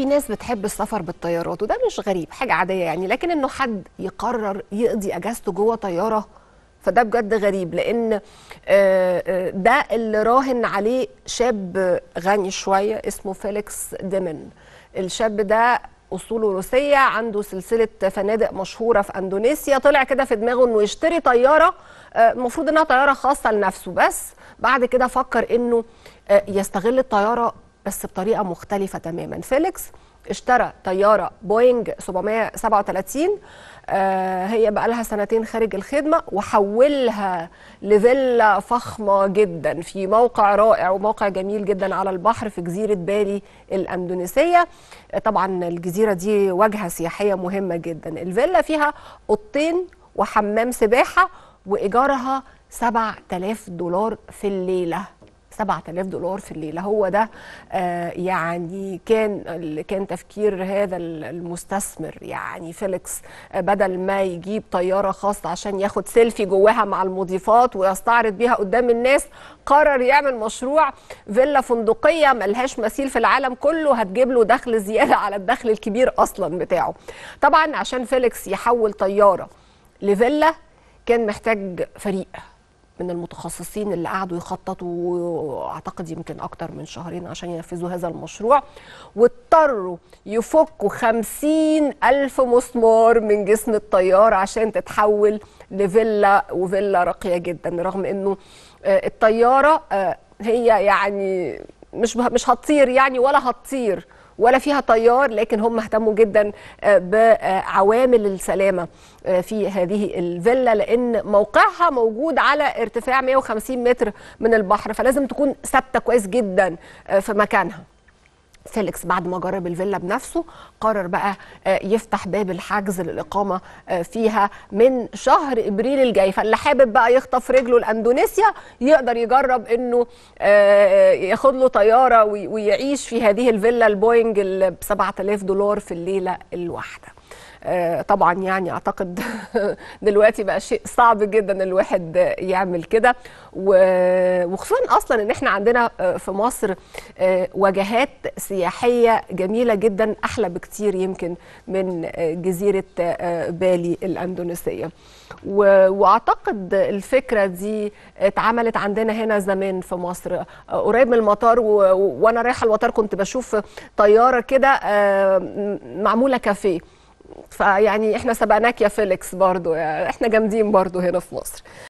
في ناس بتحب السفر بالطيارات وده مش غريب حاجه عاديه يعني لكن انه حد يقرر يقضي اجازته جوه طياره فده بجد غريب لان آه، آه، ده اللي راهن عليه شاب غني شويه اسمه فيليكس ديمن الشاب ده اصوله روسيه عنده سلسله فنادق مشهوره في اندونيسيا طلع كده في دماغه انه يشتري طياره آه، المفروض انها طياره خاصه لنفسه بس بعد كده فكر انه آه، يستغل الطياره بس بطريقه مختلفه تماما فيليكس اشترى طياره بوينج 737 آه، هي بقى لها سنتين خارج الخدمه وحولها لفيلا فخمه جدا في موقع رائع وموقع جميل جدا على البحر في جزيره بالي الاندونيسيه آه، طبعا الجزيره دي واجهه سياحيه مهمه جدا الفيلا فيها اوضتين وحمام سباحه وايجارها 7000 دولار في الليله 7000 دولار في الليله هو ده آه يعني كان اللي كان تفكير هذا المستثمر يعني فيليكس آه بدل ما يجيب طياره خاصه عشان ياخد سيلفي جواها مع المضيفات ويستعرض بيها قدام الناس قرر يعمل مشروع فيلا فندقيه ملهاش مثيل في العالم كله هتجيب له دخل زياده على الدخل الكبير اصلا بتاعه طبعا عشان فيليكس يحول طياره لفيلا كان محتاج فريق من المتخصصين اللي قعدوا يخططوا اعتقد يمكن اكتر من شهرين عشان ينفذوا هذا المشروع واضطروا يفكوا خمسين ألف مسمار من جسم الطيارة عشان تتحول لفيلا وفيلا راقية جدا رغم انه آه، الطيارة آه، هي يعني مش مش هتطير يعني ولا هتطير ولا فيها طيار لكن هم اهتموا جدا آه، بعوامل السلامه آه، في هذه الفيلا لان موقعها موجود على ارتفاع 150 متر من البحر فلازم تكون ثابته كويس جدا آه، في مكانها فيليكس بعد ما جرب الفيلا بنفسه قرر بقى آه، يفتح باب الحجز للإقامة آه، فيها من شهر إبريل الجاي فاللي حابب بقى يخطف رجله لأندونيسيا يقدر يجرب إنه آه، ياخد له طيارة وي- ويعيش في هذه الفيلا البوينج اللي ب 7000 دولار في الليلة الواحدة آه، طبعا يعني اعتقد دلوقتي بقى شيء صعب جدا الواحد يعمل كده و- وخصوصا اصلا ان احنا عندنا آه، في مصر آه، وجهات سياحيه جميله جدا احلى بكتير يمكن من آه، جزيره آه، بالي الاندونيسيه و- واعتقد الفكره دي اتعملت عندنا هنا زمان في مصر آه، قريب من المطار و- و- وانا رايحه المطار كنت بشوف طياره كده آه، م- معموله كافيه فيعني احنا سبقناك يا فيليكس برضو يعني احنا جامدين برضو هنا في مصر